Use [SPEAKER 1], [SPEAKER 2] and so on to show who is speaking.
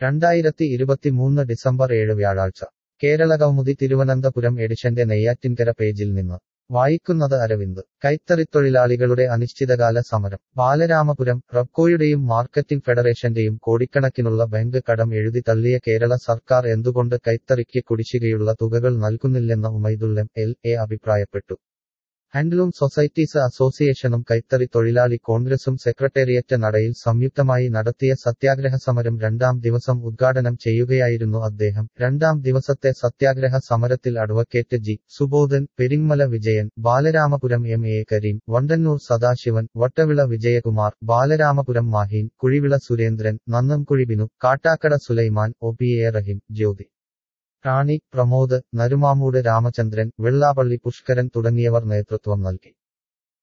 [SPEAKER 1] രണ്ടായിരത്തി ഇരുപത്തിമൂന്ന് ഡിസംബർ ഏഴ് വ്യാഴാഴ്ച കേരളകൗമുദി തിരുവനന്തപുരം എഡിഷന്റെ നെയ്യാറ്റിൻകര പേജിൽ നിന്ന് വായിക്കുന്നത് അരവിന്ദ് കൈത്തറിത്തൊഴിലാളികളുടെ അനിശ്ചിതകാല സമരം ബാലരാമപുരം റബ്കോയുടെയും മാർക്കറ്റിംഗ് ഫെഡറേഷന്റെയും കോടിക്കണക്കിനുള്ള ബാങ്ക് കടം എഴുതി തള്ളിയ കേരള സർക്കാർ എന്തുകൊണ്ട് കൈത്തറിക്ക് കുടിശ്ശികയുള്ള തുകകൾ നൽകുന്നില്ലെന്ന് ഉമൈദുൽ എം എൽ എ അഭിപ്രായപ്പെട്ടു ഹാൻഡ്ലൂം സൊസൈറ്റീസ് അസോസിയേഷനും കൈത്തറി തൊഴിലാളി കോൺഗ്രസും സെക്രട്ടേറിയറ്റ് നടയിൽ സംയുക്തമായി നടത്തിയ സത്യാഗ്രഹ സമരം രണ്ടാം ദിവസം ഉദ്ഘാടനം ചെയ്യുകയായിരുന്നു അദ്ദേഹം രണ്ടാം ദിവസത്തെ സത്യാഗ്രഹ സമരത്തിൽ advocate G Subodhan Peringamala Vijayan Balaramapuram M A Karim Vandannoor Sadasivan Vattavila Vijayakumar Balaramapuram Maheen Kuzhivila Surendran Nannamkuzhi Binu Kattakada Sulaiman O P A Rahim Jyothi Rani Pramod Narumamoodu Ramachandran Vellappally Pushkaran തുടങ്ങിയവർ നേതൃത്വം നൽകി